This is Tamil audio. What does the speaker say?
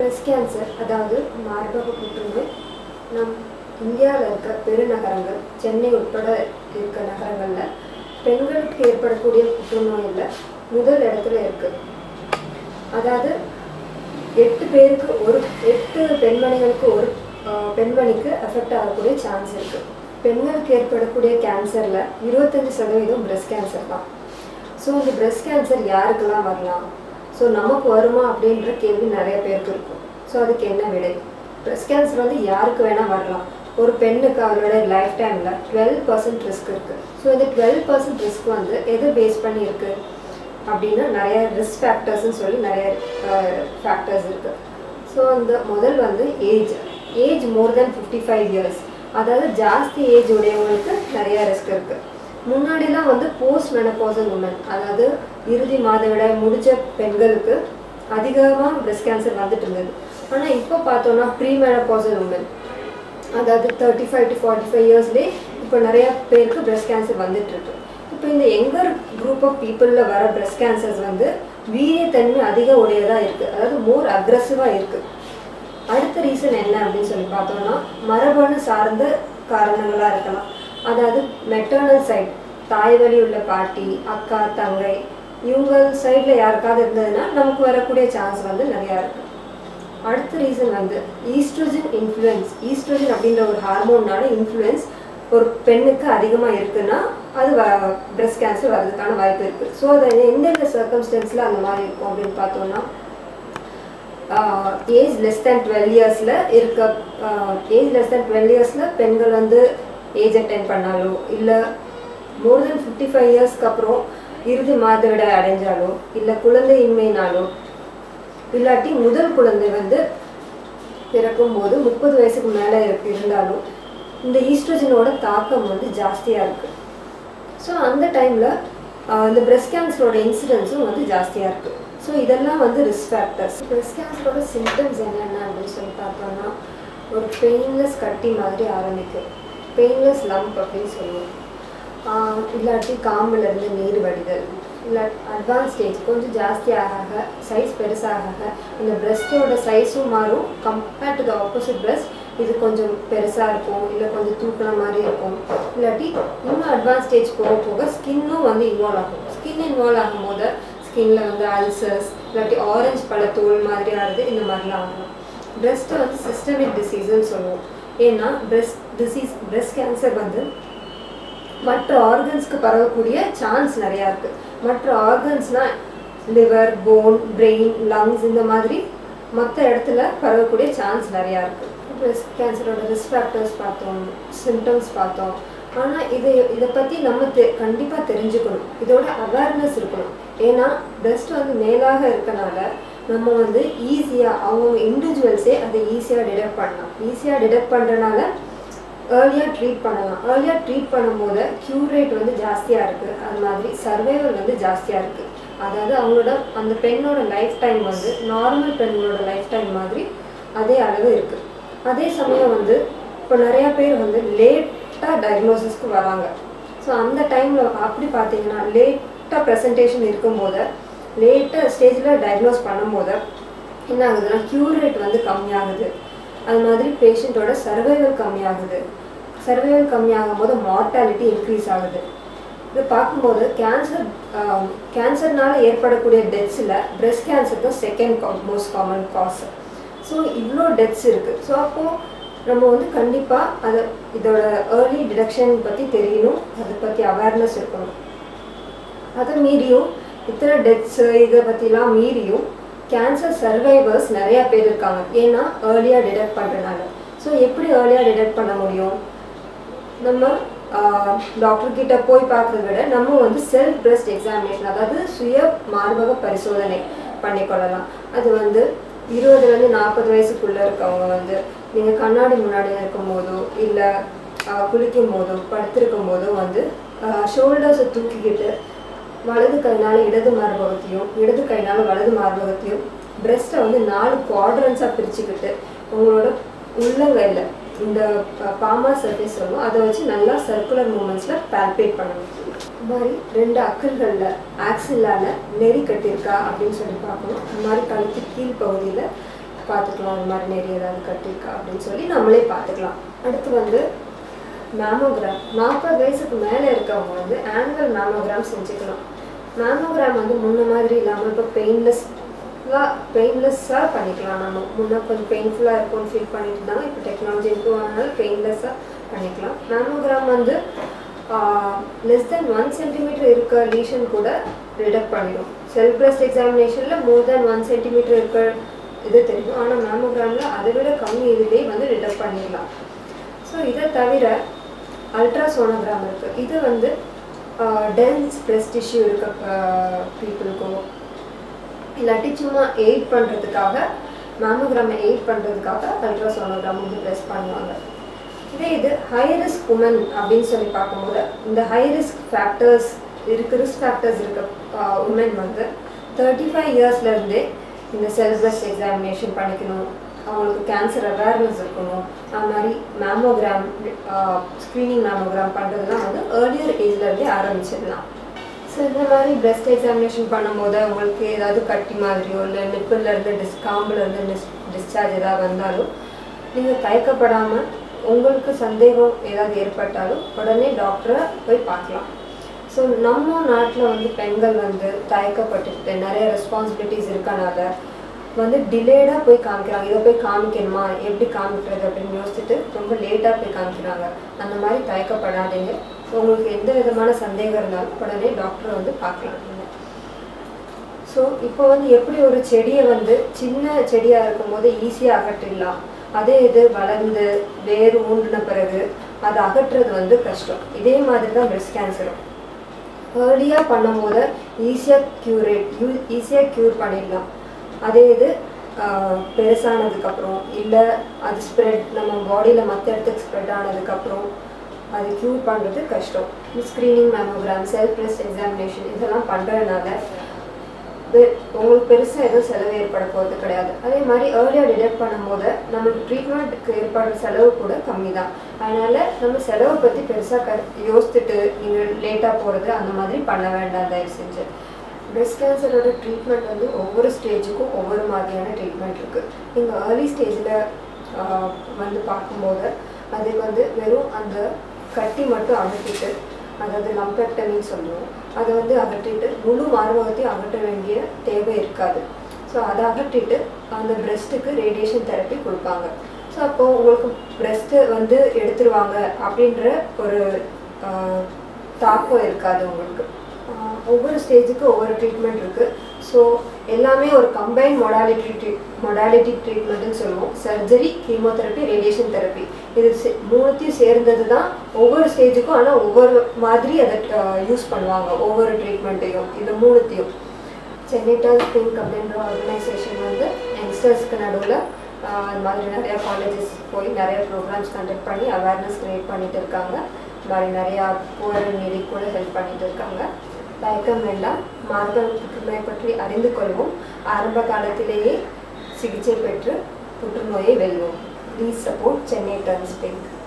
பிரஸ்ட் கேன்சர் அதாவது மார்பக புற்றுநோய் நம் இந்தியாவில் இருக்க பெருநகரங்கள் சென்னை உட்பட இருக்க நகரங்களில் பெண்களுக்கு ஏற்படக்கூடிய புற்றுநோயில் முதல் இடத்துல இருக்கு அதாவது எட்டு பேருக்கு ஒரு எட்டு பெண்மணிகளுக்கு ஒரு ஆஹ், பெண்மணிக்கு அஃபெக்ட் ஆகக்கூடிய சான்ஸ் இருக்கு பெண்களுக்கு ஏற்படக்கூடிய கேன்சரில் இருபத்தஞ்சி சதவீதம் பிரஸ்ட் கேன்சர் தான் ஸோ இந்த பிரஸ்ட் கேன்சர் யாருக்கெல்லாம் வரலாம் ஸோ நமக்கு வருமா அப்படின்ற கேள்வி நிறைய பேருக்கு இருக்கும் ஸோ அதுக்கு என்ன விடை பிரஸ்ட் கேன்சர் வந்து யாருக்கு வேணால் வரலாம் ஒரு பெண்ணுக்கு அவரோட லைஃப் டைமில் டுவெல் பர்சன்ட் ரிஸ்க் இருக்குது ஸோ இந்த டுவெல் பர்சன்ட் ரிஸ்க் வந்து எதை பேஸ் பண்ணி இருக்கு அப்படின்னா நிறைய ரிஸ்க் ஃபேக்டர்ஸ்னு சொல்லி நிறைய ஃபேக்டர்ஸ் இருக்குது ஸோ அந்த முதல் வந்து age age more then fifty five years அதாவது ஜாஸ்தி ஏஜ் உடையவங்களுக்கு நிறைய ரிஸ்க் இருக்குது முன்னாடிலாம் வந்து போஸ்ட் மெனப்போசல் உமன் அதாவது இறுதி மாதவிடாய் முடிச்ச பெண்களுக்கு அதிகமாக பிரஸ்ட் கேன்சர் வந்துட்டு இருந்தது ஆனால் இப்போ பார்த்தோன்னா ப்ரீ மெனப்போசல் உமன் அதாவது thirty five to forty five இயர்ஸ்லேயே இப்போ நிறைய பேருக்கு பிரஸ்ட் கேன்சர் வந்துட்டு இருக்கு இப்போ இந்த எங்கர் குரூப் ஆஃப் பீப்புளில் வர பிரஸ்ட் கேன்சர்ஸ் வந்து வீரியத்தன்மை அதிக உடையதாக இருக்குது அதாவது மோர் அக்ரஸிவாக இருக்குது அடுத்த ரீசன் என்ன அப்படின்னு சொல்லி பார்த்தோம்னா மரபணு சார்ந்த காரணங்களாக இருக்கலாம் அதாவது மெட்டர்னல் சைட் தாய் வழி உள்ள பாட்டி அக்கா தங்கை இவங்க சைடில் யாருக்காவது இருந்ததுன்னா நமக்கு வரக்கூடிய சான்ஸ் வந்து நிறையா இருக்குது அடுத்த ரீசன் வந்து ஈஸ்ட்ரோஜன் இன்ஃப்ளூயன்ஸ் ஈஸ்ட்ரோஜன் அப்படின்ற ஒரு ஹார்மோன்னால இன்ஃப்ளூயன்ஸ் ஒரு பெண்ணுக்கு அதிகமாக இருக்குன்னா அது பிரஸ்ட் கேன்சர் வர்றதுக்கான வாய்ப்பு இருக்குது ஸோ அது எந்தெந்த சர்க்கம்ஸ்டன்ஸில் அந்த மாதிரி இருக்கும் அப்படின்னு பார்த்தோம்னா ஏஜ் லெஸ் தேன் டுவெல் இயர்ஸில் இருக்க ஏஜ் லெஸ் தேன் டுவெல் இயர்ஸில் பெண்கள் வந்து ஏஜ் அட்டைன் பண்ணாலோ இல்லை மோர் தென் ஃபிஃப்டி ஃபைவ் இயர்ஸ்க்கு அப்புறம் இறுதி மாதவிடாய் அடைஞ்சாலோ இல்லை குழந்தையின்மைனாலோ இல்லாட்டி முதல் குழந்தை வந்து பிறக்கும் போது முப்பது வயசுக்கு மேலே இருக்கு இருந்தாலும் இந்த ஈஸ்ட்ரோஜனோட தாக்கம் வந்து ஜாஸ்தியாக இருக்குது ஸோ அந்த டைமில் இந்த பிரஸ்ட் கேன்சரோட இன்சிடென்ஸும் வந்து ஜாஸ்தியாக இருக்குது ஸோ இதெல்லாம் வந்து ரிஸ்க் ஃபேக்டர்ஸ் பிரஸ்ட் கேன்சரோட சிம்டம்ஸ் என்னென்ன அப்படின்னு சொல்லி பார்த்தோம்னா ஒரு பெயின்லெஸ் கட்டி மாதிரி ஆரம்பிக்கும் பெயின்லெஸ் லம்ப் அப்படின்னு சொல்லுவோம் ஆஹ் இல்லாட்டி காம்புல இருந்து நீர் வடிதல் இல்லை அட்வான்ஸ் ஸ்டேஜ் கொஞ்சம் ஜாஸ்தி ஆக ஆக சைஸ் பெருசாக ஆக இந்த பிரஸ்டோட சைஸும் மாறும் compared to the opposite breast இது கொஞ்சம் பெருசாக இருக்கும் இல்லை கொஞ்சம் தூக்கின மாதிரி இருக்கும் இல்லாட்டி இன்னும் அட்வான்ஸ் ஸ்டேஜ் போக போக ஸ்கின்னும் வந்து இன்வால்வ் ஆகும் ஸ்கின் இன்வால்வ் ஆகும்போது ஸ்கின்ல வந்து அல்சர்ஸ் இல்லாட்டி ஆரஞ்சு பழ தோல் மாதிரி ஆகுது இந்த மாதிரிலாம் ஆகலாம் பிரஸ்ட்டை வந்து சிஸ்டமிக் டிசீஸ்ன்னு சொல்லுவோம் ஏன்னா பிரஸ்ட் டிசீஸ் பிரஸ்ட் கேன்சர் வந்து மற்ற ஆர்கன்ஸ்க்கு பரவக்கூடிய சான்ஸ் நிறையா இருக்குது மற்ற ஆர்கன்ஸ்னால் லிவர் போன் பிரெயின் லங்ஸ் இந்த மாதிரி மற்ற இடத்துல பரவக்கூடிய சான்ஸ் நிறையா இருக்குது பிரஸ்ட் கேன்சரோட ரிஸ்க் ஃபேக்டர்ஸ் பார்த்தோம் சிம்டம்ஸ் பார்த்தோம் ஆனால் இது இதை பற்றி நம்ம தெ கண்டிப்பாக தெரிஞ்சுக்கணும் இதோட அவேர்னஸ் இருக்கணும் ஏன்னா பிரஸ்ட் வந்து மேலாக இருக்கனால நம்ம வந்து ஈஸியாக அவங்க இண்டிவிஜுவல்ஸே அதை ஈஸியாக டிடெக்ட் பண்ணலாம் ஈஸியாக டிடெக்ட் பண்ணுறனால ஏர்லியாக ட்ரீட் பண்ணலாம் ஏர்லியாக ட்ரீட் பண்ணும்போது க்யூர் ரேட் வந்து ஜாஸ்தியாக இருக்குது அது மாதிரி சர்வைவல் வந்து ஜாஸ்தியாக இருக்குது அதாவது அவங்களோட அந்த பெண்ணோட லைஃப் டைம் வந்து நார்மல் பெண்களோட லைஃப் டைம் மாதிரி அதே அளவு இருக்குது அதே சமயம் வந்து இப்போ நிறையா பேர் வந்து லேட்டாக டயக்னோசிஸ்க்கு வராங்க ஸோ அந்த டைமில் அப்படி பார்த்தீங்கன்னா லேட்டாக ப்ரெசன்டேஷன் இருக்கும்போது லேட்டாக ஸ்டேஜில் டயக்னோஸ் பண்ணும்போது என்ன ஆகுதுன்னா க்யூர் ரேட் வந்து கம்மியாகுது அது மாதிரி பேஷண்ட்டோட சர்வைவல் கம்மியாகுது சர்வைவல் கம்மியாகும் போது மார்ட்டாலிட்டி இன்க்ரீஸ் ஆகுது இது பார்க்கும்போது கேன்சர் கேன்சர்னால ஏற்படக்கூடிய டெத்ஸில் பிரஸ்ட் கேன்சர் தான் second most common cause so இவ்வளோ டெத்ஸ் இருக்குது ஸோ அப்போது நம்ம வந்து கண்டிப்பாக அதை இதோட ஏர்லி டிடக்ஷன் பற்றி தெரியணும் அதை பற்றி அவேர்னஸ் இருக்கணும் அதை மீறியும் இத்தனை டெத்ஸு இதை பற்றிலாம் மீறியும் கேன்சர் சர்வைவர்ஸ் நிறையா பேர் இருக்காங்க ஏன்னா ஏர்லியாக டிடெக்ட் பண்ணுறதுனால ஸோ எப்படி ஏர்லியாக டிடெக்ட் பண்ண முடியும் நம்ம டாக்டர் கிட்ட போய் பார்க்குறத விட நம்ம வந்து செல்ஃப் பிரஸ்ட் எக்ஸாமினேஷன் அதாவது சுய மார்பக பரிசோதனை பண்ணிக்கொள்ளலாம் அது வந்து இருபதுலேருந்து நாற்பது வயசுக்குள்ளே இருக்கவங்க வந்து நீங்கள் கண்ணாடி முன்னாடி இருக்கும் போதோ இல்லை குளிக்கும் போதோ படுத்திருக்கும் போதோ வந்து ஷோல்டர்ஸை தூக்கிக்கிட்டு வலது கைனால இடது மார்பகத்தையும் இடது கைனால வலது மார்பகத்தையும் பிரஸ்ட்டை வந்து நாலு குவாட்ரன்ஸாக பிரிச்சுக்கிட்டு உங்களோட உள்ளங்கையில் இந்த பாமா சர்ஃபேஸ் சொல்லுவோம் அதை வச்சு நல்லா சர்க்குலர் மூமெண்ட்ஸில் பால்பேட் பண்ணணும் இந்த மாதிரி ரெண்டு அக்கல்களில் ஆக்சில்லால நெறி கட்டியிருக்கா அப்படின்னு சொல்லி பார்க்கணும் இந்த மாதிரி கழுத்து கீழ் பகுதியில் பார்த்துக்கலாம் அது மாதிரி நிறைய ஏதாவது கட்டியிருக்கா அப்படின்னு சொல்லி நம்மளே பார்த்துக்கலாம் அடுத்து வந்து மேமோகிராம் நாற்பது வயசுக்கு மேலே இருக்கவங்க வந்து ஆனுவல் மேமோகிராம் செஞ்சுக்கலாம் மேமோகிராம் வந்து முன்ன மாதிரி இல்லாமல் இப்போ பெயின்லெஸ்ஸாக பெயின்லெஸ்ஸாக பண்ணிக்கலாம் நம்ம முன்ன கொஞ்சம் பெயின்ஃபுல்லாக இருக்கும்னு ஃபீல் பண்ணிட்டு இருந்தாங்க இப்போ டெக்னாலஜி இம்ப்ரூவ் ஆனாலும் பெயின்லெஸ்ஸாக பண்ணிக்கலாம் மேமோகிராம் வந்து லெஸ் தென் ஒன் சென்டிமீட்டர் இருக்க லீஷன் கூட ரிடக்ட் பண்ணிடும் செல்ஃப் பிரஸ்ட் எக்ஸாமினேஷனில் மோர் தென் ஒன் சென்டிமீட்டர் இருக்க இது தெரியும் ஆனால் மேமோகிராமில் அதை விட கம்மி இதுலேயே வந்து ரிடக்ட் பண்ணிடலாம் ஸோ இதை தவிர அல்ட்ராசோனோகிராம் இருக்குது இது வந்து டென்ஸ் பிரஸ்ட் டிஷ்யூ இருக்க பீப்புளுக்கோ இல்லாட்டி சும்மா எய்ட் பண்ணுறதுக்காக மேமோகிராமை எய்ட் பண்ணுறதுக்காக அல்ட்ராசோனோகிராம் வந்து ப்ரெஸ் பண்ணுவாங்க இதே இது ஹை ரிஸ்க் உமன் அப்படின்னு சொல்லி பார்க்கும்போது இந்த ஹை ரிஸ்க் ஃபேக்டர்ஸ் இருக்கு ரிஸ்க் ஃபேக்டர்ஸ் இருக்க உமன் வந்து தேர்ட்டி ஃபைவ் இயர்ஸ்லேருந்தே இந்த செல்ஃப் பிரஸ்ட் எக்ஸாமினேஷன் பண்ணிக்கணும் அவங்களுக்கு கேன்சர் அவேர்னஸ் இருக்கணும் அது மாதிரி மேமோகிராம் ஸ்க்ரீனிங் மேமோகிராம் பண்ணுறதுலாம் வந்து ஏர்லியர் ஏஜ்லேருந்தே ஆரம்பிச்சிடலாம் ஸோ இந்த மாதிரி பிரஸ்ட் எக்ஸாமினேஷன் பண்ணும்போது உங்களுக்கு ஏதாவது கட்டி மாதிரியோ இல்லை நிப்பிள்லேருந்து டிஸ் காம்புலேருந்து டிஸ் டிஸ்சார்ஜ் ஏதாவது வந்தாலும் நீங்கள் தயக்கப்படாமல் உங்களுக்கு சந்தேகம் ஏதாவது ஏற்பட்டாலும் உடனே டாக்டரை போய் பார்க்கலாம் ஸோ நம்ம நாட்டில் வந்து பெண்கள் வந்து தயக்கப்பட்டுட்டு நிறைய ரெஸ்பான்சிபிலிட்டிஸ் இருக்கனால வந்து டிலேடாக போய் காமிக்கிறாங்க இதை போய் காமிக்கணுமா எப்படி காமிக்கிறது அப்படின்னு யோசிச்சுட்டு ரொம்ப லேட்டாக போய் காமிக்கிறாங்க அந்த மாதிரி தயக்கப்படாதீங்க உங்களுக்கு எந்த விதமான சந்தேகம் இருந்தாலும் உடனே டாக்டரை வந்து பார்க்கலாம் நீங்கள் ஸோ இப்போ வந்து எப்படி ஒரு செடியை வந்து சின்ன செடியாக இருக்கும்போது ஈஸியாக அகற்றிடலாம் அதே இது வளர்ந்து வேர் ஊன்றின பிறகு அதை அகற்றுறது வந்து கஷ்டம் இதே மாதிரி தான் பிரெஸ்ட் கேன்சரும் ஏர்லியாக பண்ணும்போது ஈஸியாக க்யூரேட் யூ ஈஸியாக க்யூர் பண்ணிடலாம் அதே இது பெருசானதுக்கப்புறம் இல்லை அது ஸ்ப்ரெட் நம்ம பாடியில் மற்ற இடத்துக்கு ஸ்ப்ரெட் ஆனதுக்கப்புறம் அது க்யூர் பண்ணுறது கஷ்டம் screening mammogram self breast examination இதெல்லாம் பண்ணுறதுனால உங்களுக்கு பெருசாக எதுவும் செலவு ஏற்பட போகிறது கிடையாது அதே மாதிரி ஏர்லியாக டிடெக்ட் பண்ணும்போது நம்மளுக்கு ட்ரீட்மெண்ட்டுக்கு ஏற்படுற செலவு கூட கம்மி தான் அதனால் நம்ம செலவை பற்றி பெருசாக க யோசிச்சுட்டு நீங்கள் லேட்டாக போகிறது அந்த மாதிரி பண்ண வேண்டாம் தயவு செஞ்சு பிரெஸ்ட் கேன்சரோட ட்ரீட்மெண்ட் வந்து ஒவ்வொரு ஸ்டேஜுக்கும் ஒவ்வொரு மாதிரியான ட்ரீட்மெண்ட் இருக்குது நீங்கள் ஏர்லி ஸ்டேஜில் வந்து பார்க்கும்போது அதுக்கு வந்து வெறும் அந்த கட்டி மட்டும் அகற்றிட்டு அதாவது லம்பெக்டமின்னு சொல்லுவோம் அதை வந்து அகற்றிட்டு முழு மார்பகத்தையும் அகற்ற வேண்டிய தேவை இருக்காது ஸோ அதை அகற்றிட்டு அந்த பிரெஸ்ட்டுக்கு ரேடியேஷன் தெரப்பி கொடுப்பாங்க ஸோ அப்போது உங்களுக்கு பிரெஸ்ட்டு வந்து எடுத்துருவாங்க அப்படின்ற ஒரு தாக்கம் இருக்காது உங்களுக்கு ஒவ்வொரு ஸ்டேஜுக்கு ஒவ்வொரு ட்ரீட்மெண்ட் இருக்குது ஸோ எல்லாமே ஒரு கம்பைன் மொடாலிட்டி ட்ரீ மொடாலிட்டி ட்ரீட்மெண்ட்டுன்னு சொல்லுவோம் சர்ஜரி கீமோதெரப்பி ரேடியேஷன் தெரப்பி இது மூணுத்தையும் சேர்ந்தது தான் ஒவ்வொரு ஸ்டேஜுக்கும் ஆனால் ஒவ்வொரு மாதிரி அதை யூஸ் பண்ணுவாங்க ஒவ்வொரு ட்ரீட்மெண்ட்டையும் இது மூணுத்தையும் சென்னை டர்ஸ் பிங்க் அப்படின்ற ஆர்கனைசேஷன் வந்து யங்ஸ்டர்ஸ்க்கு நடுவில் அது மாதிரி நிறையா காலேஜஸ் போய் நிறைய ப்ரோக்ராம்ஸ் கண்டக்ட் பண்ணி அவேர்னஸ் க்ரியேட் பண்ணிட்டு இருக்காங்க இது மாதிரி நிறையா புவர் நீடி கூட ஹெல்ப் பண்ணிட்டு இருக்காங்க தயக்கம் வேண்டாம் மார்பக புற்றுநோய் பற்றி அறிந்து கொள்வோம் ஆரம்ப காலத்திலேயே சிகிச்சை பெற்று புற்றுநோயை வெல்வோம் please support Chennai turns pink